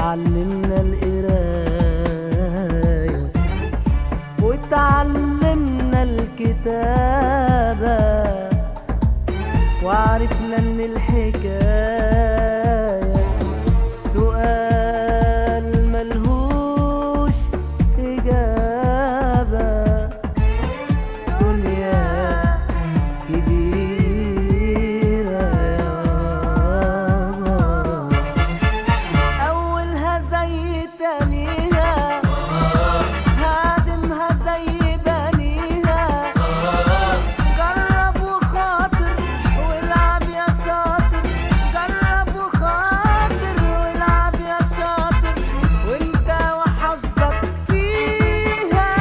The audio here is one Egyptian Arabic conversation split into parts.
تعلمنا القراية وتعلمنا الكتابة وعرفنا ان الحكاية سؤال ملهوش إجابة دنيا كبيرة يابا أولها زي تانيها هادمها زي بنيها جرب وخاطر والعب يا شاطر جرب وخاطر والعب يا شاطر وانت وحظك فيها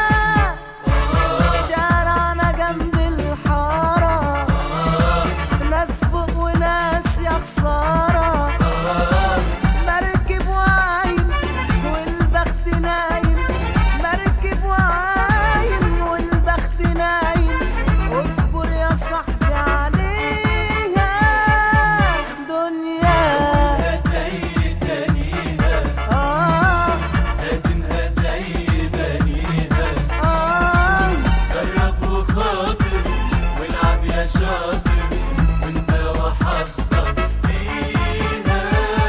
شارعنا جنب الحارة ناس فوق وناس يا خسارة مركب وعايم والبخت نايم مركب وعايم والبخت نايم اصبر يا صاحبي عليها دنيا زي تانيها آه هادمها زي بنيها آه جرب وخاطر والعب يا شاطر وانت وحظك فيها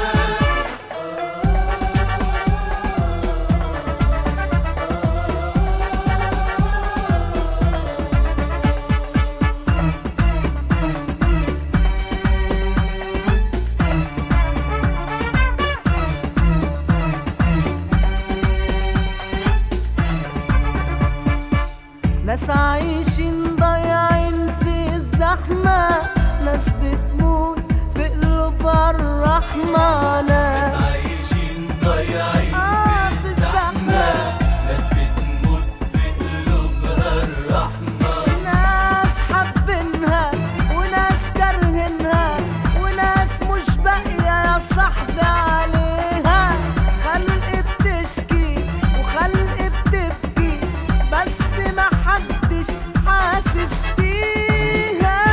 ناس عايشين ضايعين في الزحمة ناس بتموت في قلوبها الرحمة ناس ناس عايشين ضايعين آه في في الزحمة الزحمة. ناس بتموت في قلوبها الرحمة ناس حابينها وناس كارهينها وناس مش باقية يا صاحبي عليها خلق بتشكي وخلق بتبكي بس ما حدش حاسس فيها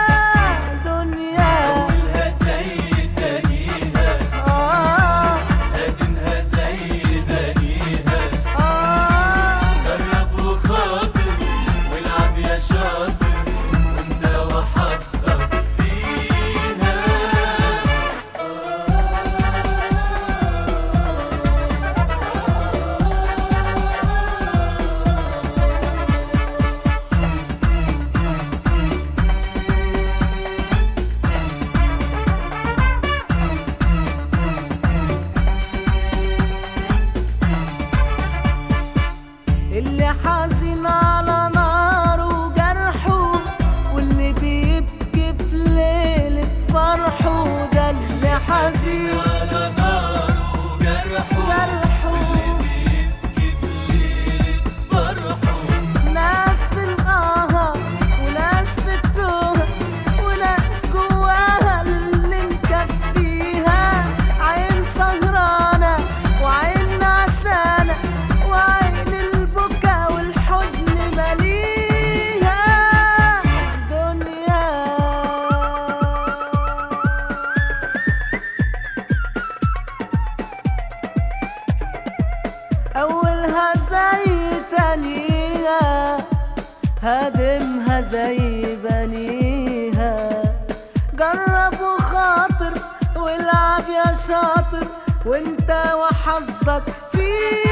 دنيا أولها زي تانيها آه هادمها زي بنيها آه جرب وخاطر والعب يا شاطر وانت وحظك فيها اللي حزين على ناره وجرحه واللي بيبكي في ليلة فرحه ده اللي حزين على ناره وجرحه جرحه بيبكي في ليلة فرحه ناس في القاهة وناس في التوه وناس جواها اللي مكفيها عين سهرانة وعين نعسانة وعين البكا والحزن مليها دنيا أولها زي تانيها هادمها زي بنيها جرب وخاطر والعب يا شاطر وانت وحظك فيها